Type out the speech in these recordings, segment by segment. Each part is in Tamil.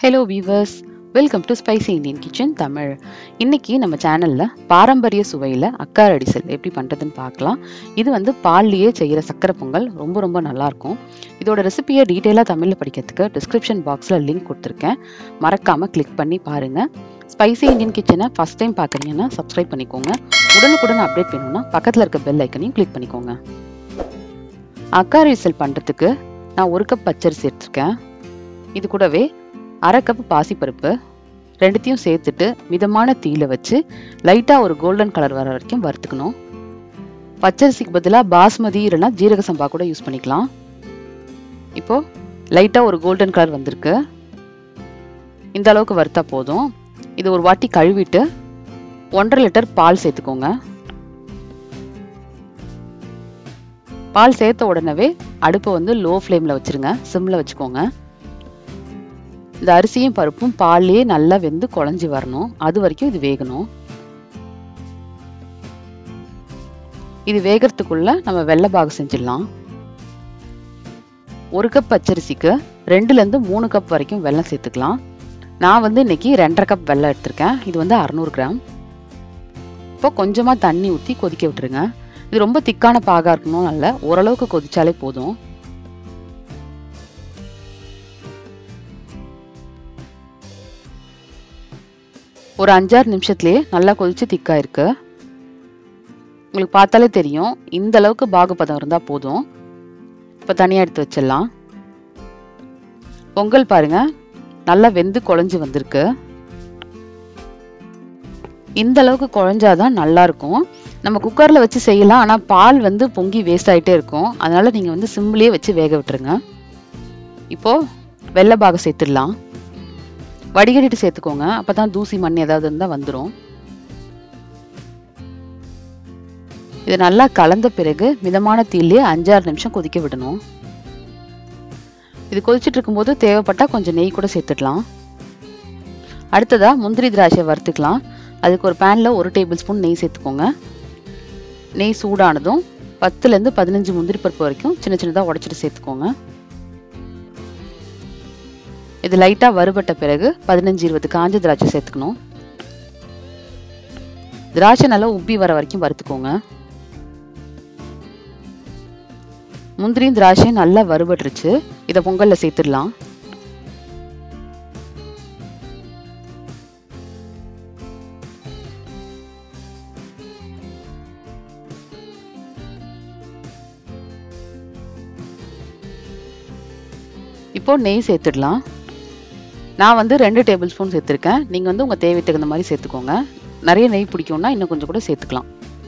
hello viewers welcome to spicy Indian kitchen Tamil இன்னைக்கு நம்ம சேனல்ல பாரம்பரிய சுவையில் அக்கார் அடிசல் எப்படி பண்ணுறதுன்னு பார்க்கலாம் இது வந்து பால்லையே செய்கிற சக்கரை பொங்கல் ரொம்ப ரொம்ப நல்லா இருக்கும் இதோட ரெசிபியை டீட்டெயிலாக தமிழில் படிக்கிறதுக்கு டிஸ்கிரிப்ஷன் பாக்ஸில் லிங்க் கொடுத்துருக்கேன் மறக்காமல் கிளிக் பண்ணி பாருங்கள் ஸ்பைசி இந்தியன் கிச்சனை ஃபஸ்ட் டைம் பார்க்குறீங்கன்னா சப்ஸ்கிரைப் பண்ணிக்கோங்க உடனுக்குடன் அப்டேட் வேணும்னா பக்கத்தில் இருக்க பெல் ஐக்கனையும் கிளிக் பண்ணிக்கோங்க அக்கார் அடிசல் பண்ணுறதுக்கு நான் ஒரு கப் பச்சரிசி எடுத்திருக்கேன் இது கூடவே அரை கப் பாசிப்பருப்பு ரெண்டுத்தையும் சேர்த்துட்டு மிதமான தீயில வச்சு லைட்டாக ஒரு கோல்டன் கலர் வர வரைக்கும் வறுத்துக்கணும் பச்சரிசிக்கு பதிலாக பாஸ்மதி இல்லைன்னா ஜீரக சம்பா கூட யூஸ் பண்ணிக்கலாம் இப்போ லைட்டாக ஒரு கோல்டன் கலர் வந்திருக்கு இந்த அளவுக்கு வறுத்தா போதும் இது ஒரு வாட்டி கழுவிட்டு ஒன்றரை லிட்டர் பால் சேர்த்துக்கோங்க பால் சேர்த்த உடனே அடுப்பை வந்து லோ ஃப்ளேமில் வச்சுருங்க சிம்மில் வச்சுக்கோங்க இந்த அரிசியும் பருப்பும் பால்லையே நல்லா வெந்து குழஞ்சி வரணும் அது வரைக்கும் இது வேகணும் இது வேகிறதுக்குள்ள நம்ம வெள்ளை பாகு செஞ்சிடலாம் ஒரு கப் பச்சரிசிக்கு ரெண்டுலேருந்து மூணு கப் வரைக்கும் வெல்லம் சேர்த்துக்கலாம் நான் வந்து இன்னைக்கு ரெண்டரை கப் வெல்லம் எடுத்திருக்கேன் இது வந்து அறநூறு கிராம் இப்போ கொஞ்சமாக தண்ணி ஊற்றி கொதிக்க விட்டுருங்க இது ரொம்ப திக்கான பாகாக இருக்கணும் அல்ல ஓரளவுக்கு கொதிச்சாலே போதும் ஒரு அஞ்சாறு நிமிஷத்துலேயே நல்லா கொதிச்சு திக்கா இருக்கு உங்களுக்கு பார்த்தாலே தெரியும் இந்த அளவுக்கு பாகுபதம் இருந்தால் போதும் இப்போ தனியாக எடுத்து வச்சிடலாம் பொங்கல் பாருங்க நல்லா வெந்து குழஞ்சி வந்திருக்கு இந்த அளவுக்கு குழஞ்சாதான் நல்லா இருக்கும் நம்ம குக்கரில் வச்சு செய்யலாம் ஆனால் பால் வந்து பொங்கி வேஸ்ட் ஆகிட்டே இருக்கும் அதனால நீங்கள் வந்து சிம்லேயே வச்சு வேக விட்டுருங்க இப்போ வெள்ளை பாகம் சேர்த்துடலாம் வடிகட்டிட்டு சேர்த்துக்கோங்க அப்பதான் தூசி மண் ஏதாவது இருந்தால் வந்துடும் இது நல்லா கலந்த பிறகு மிதமான தீயிலே அஞ்சாறு நிமிஷம் கொதிக்க விடணும் இது கொதிச்சுட்டு இருக்கும்போது தேவைப்பட்டா கொஞ்சம் நெய் கூட சேர்த்துடலாம் அடுத்ததா முந்திரி திராட்சை வறுத்துக்கலாம் அதுக்கு ஒரு பேனில் ஒரு டேபிள் ஸ்பூன் நெய் சேர்த்துக்கோங்க நெய் சூடானதும் பத்துலேருந்து பதினஞ்சு முந்திரி பருப்பு வரைக்கும் சின்ன சின்னதாக உடச்சிட்டு சேர்த்துக்கோங்க இது லைட்டாக வறுபட்ட பிறகு பதினஞ்சு இருபது காஞ்ச திராட்சை சேர்த்துக்கணும் திராட்சை நல்லா உப்பி வர வரைக்கும் வறுத்துக்கோங்க முந்திரியும் திராட்சையும் நல்லா வறுபட்டுருச்சு இதை பொங்கல்ல சேர்த்துடலாம் இப்போ நெய் சேர்த்துடலாம் நான் வந்து ரெண்டு டேபிள் ஸ்பூன் சேர்த்துருக்கேன் நீங்கள் வந்து உங்கள் தேவை தகுந்த மாதிரி சேர்த்துக்கோங்க நிறைய நெய் பிடிக்கும்னா இன்னும் கொஞ்சம் கூட சேர்த்துக்கலாம்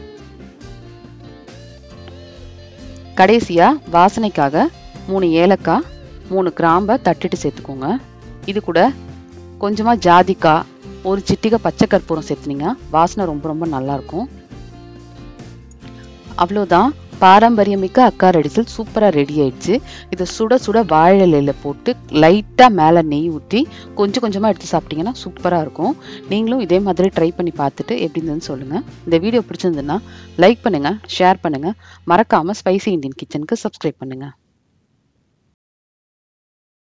கடைசியாக வாசனைக்காக மூணு ஏலக்காய் மூணு கிராம்பை தட்டிட்டு சேர்த்துக்கோங்க இது கூட கொஞ்சமாக ஜாதிக்காய் ஒரு சிட்டிகை பச்சை கற்பூரம் சேர்த்துனீங்க வாசனை ரொம்ப ரொம்ப நல்லாயிருக்கும் அவ்வளோதான் பாரம்பரியமிக்க அக்கார் அடிசல் சூப்பராக ரெடி ஆயிடுச்சு இதை சுட சுட வாழை இலையில போட்டு லைட்டாக மேலே நெய் ஊற்றி கொஞ்சம் கொஞ்சமாக எடுத்து சாப்பிட்டீங்கன்னா சூப்பராக இருக்கும் நீங்களும் இதே மாதிரி ட்ரை பண்ணி பார்த்துட்டு எப்படி இருந்ததுன்னு சொல்லுங்கள் இந்த வீடியோ பிடிச்சிருந்ததுன்னா லைக் பண்ணுங்கள் ஷேர் பண்ணுங்கள் மறக்காமல் ஸ்பைசி இந்தியன் கிச்சனுக்கு சப்ஸ்கிரைப் பண்ணுங்கள்